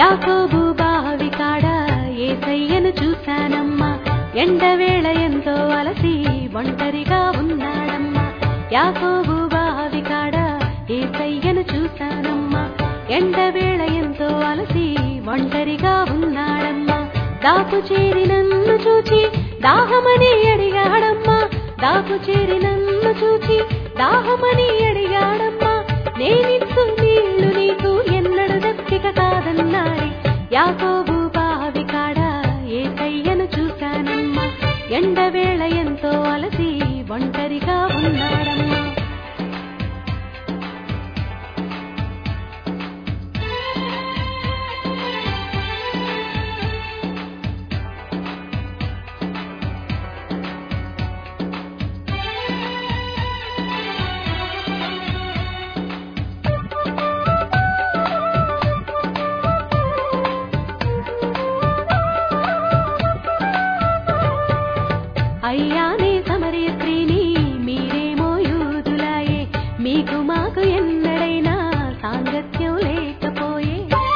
యాకోబు బావి కాడ ఏసయ్యను చూశానమ్మా ఎండవేళ ఎంతో అలసి ఒంటరిగా ఉన్నాడమ్మా యాకోబు బావి కాడ ఏసయ్యను చూశానమ్మా ఎండవేళ ఎంతో అలసి ఒంటరిగా ఉన్నాడమ్మా దాపు చేరి నన్ను చూచి దాహమని అడిగాడమ్మా దాపు చేరి నన్ను చూచి దాహమని అడిగాడమ్మా నేనిచ్చు నీళ్లు నీకు ఎన్నడు దప్పిక కాదన్నాడి యాకోబు బావి కాడ ఏసయ్యను చూశానమ్మా ఎండవేళ ఎంతో అలసి ఒంటరిగా ఉన్నాడమ్మా అయ్యానే సమరే స్త్రీని మీరేమో యూదులాయే మీకు మాకు ఎన్నడైనా సాంగత్యం లేకపోయే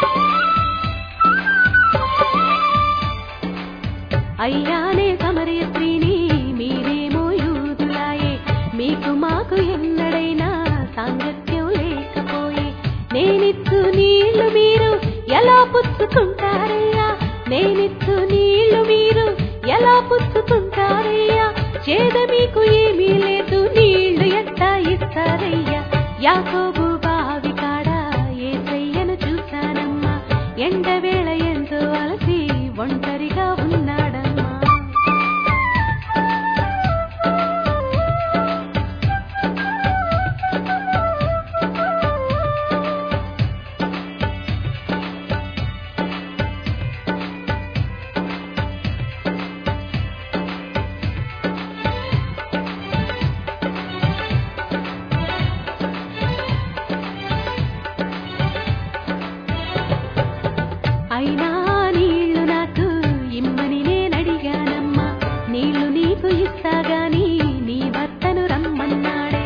అయ్యానే సమరే స్త్రీని మీరేమో యూదులాయే మీకు మాకు ఎన్నడైనా సాంగత్యం లేకపోయే నేనిచ్చు నీళ్లు మీరు ఎలా పుచ్చుకుంటారయ్యా నేనిచ్చు నీళ్లు మీరు ఎలా పుచ్చుకుంటారయ్యా చేద మీకు ఏమీ లేదు నీళ్లు ఎట్టా ఇస్తారయ్యా యాకోబు బావి కాడ ఏసయ్యను చూశానమ్మా ఎండవేళ ఎంతో అలసి ఒంటరిగా ఉన్నాడమ్మా అయినా నీళ్లు నాకు ఇమ్మని నేనడిగానమ్మా నీళ్లు నీకు ఇస్తాగాని నీ భర్తను రమ్మన్నాడే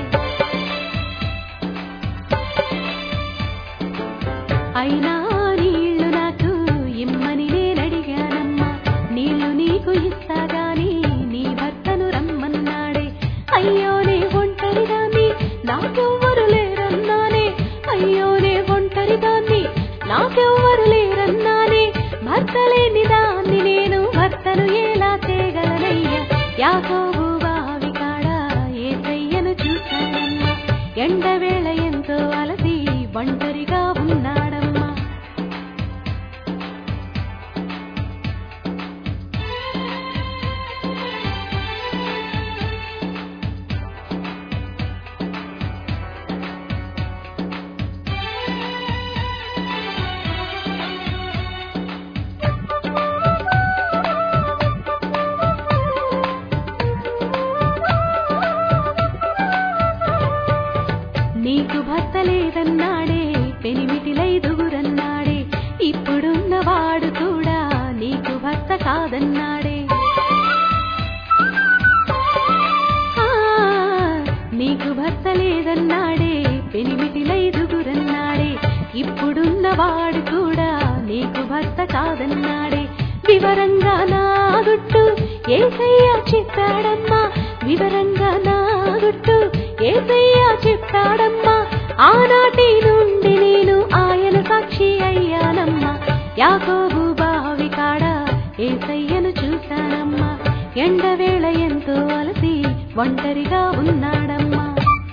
అయినా నీళ్లు నాకు ఇమ్మని నేనడిగానమ్మా నీళ్లు నీకు ఇస్తాగాని నీ భర్తను రమ్మన్నాడే అయ్యోనే ఒంటరిదాన్ని నాకెవ్వరు లేరన్నానే అయ్యోనే ఒంటరిదాన్ని నాకెవ్వరు లేరన్నానే భర్త లేని దాన్ని నేను భర్తను ఎలా చేయగలనయ్యా యాకోబు బావి కాడ ఏసయ్యను చూశానమ్మా ఎండవేళ ఎంతో అలసి ఒంటరిగా ఉన్నాడమ్మా నీకు భర్త లేదన్నాడే పెనిమిటిలైదుగురన్నాడే ఇప్పుడున్నవాడు కూడా నీకు భర్త కాదన్నాడే ఆ, నీకు భర్త లేదన్నాడే పెనిమిటిలైదుగురన్నాడే ఇప్పుడున్నవాడు కూడా నీకు భర్త కాదన్నాడే వివరంగా నా గుట్టు ఏసయ్యా చెప్పాడమ్మా వివరంగా నా గుట్టు ఏసయ్యా చెప్పాడమ్మా ఆనాటి నుండి నేను ఆయన సాక్షి అయ్యానమ్మా యాకోబు బావి కాడ ఏసయ్యను చూశానమ్మా ఎండవేళ ఎంతో అలసి ఒంటరిగా ఉన్నాడమ్మా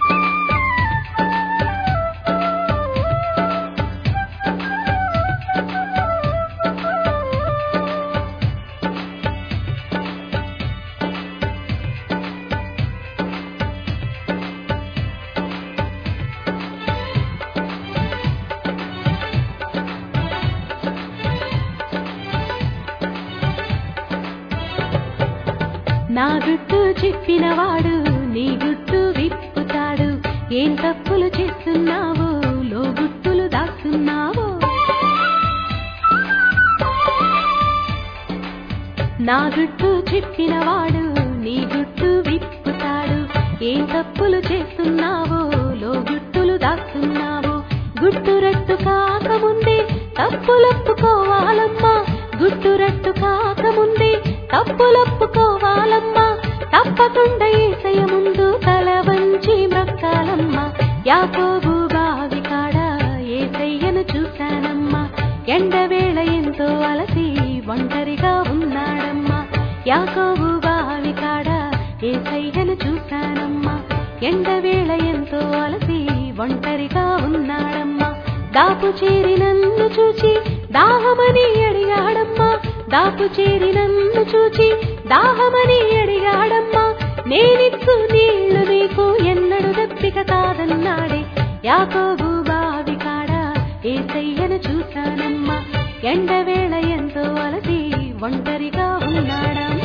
నా గుట్టు చెప్పినవాడు నీ గుట్టు విప్పుతాడు ఏం తప్పులు చేస్తున్నావో లో గుట్టులు దాస్తున్నావో నా గుట్టు చెప్పినవాడు నీ గుట్టు విప్పుతాడు ఏం తప్పులు చేస్తున్నావో లో గుట్టులు దాస్తున్నావో గుట్టు రట్టు కాకముందే తప్పులొప్పుకోవాలమ్మా గుట్టురట్టు కాకముందే తప్పులొప్పుకోవాలమ్మా తప్పకుండా ఏసయ ముందు తల వంచి మ్రక్కాలమ్మా యాకోబు బావి కాడ ఏసయ్యను చూశానమ్మా ఎండవేళ ఎంతో అలసి ఒంటరిగా ఉన్నాడమ్మా యాకోబు బావి కాడ ఏసయ్యను చూశానమ్మా ఎండవేళ ఎంతో అలసి ఒంటరిగా ఉన్నాడమ్మా దాపు చేరి నన్ను చూచి దాహమని అడిగాడమ్మా దాపు చేరి నన్ను చూచి దాహమని అడిగాడమ్మా నేనిచ్చు నీళ్లు నీకు ఎన్నడు దప్పిక కాదన్నాడే యాకోబు బావి కాడ ఏసయ్యను చూశానమ్మా ఎండవేళ ఎంతో అలసి ఒంటరిగా ఉన్నాడమ్మా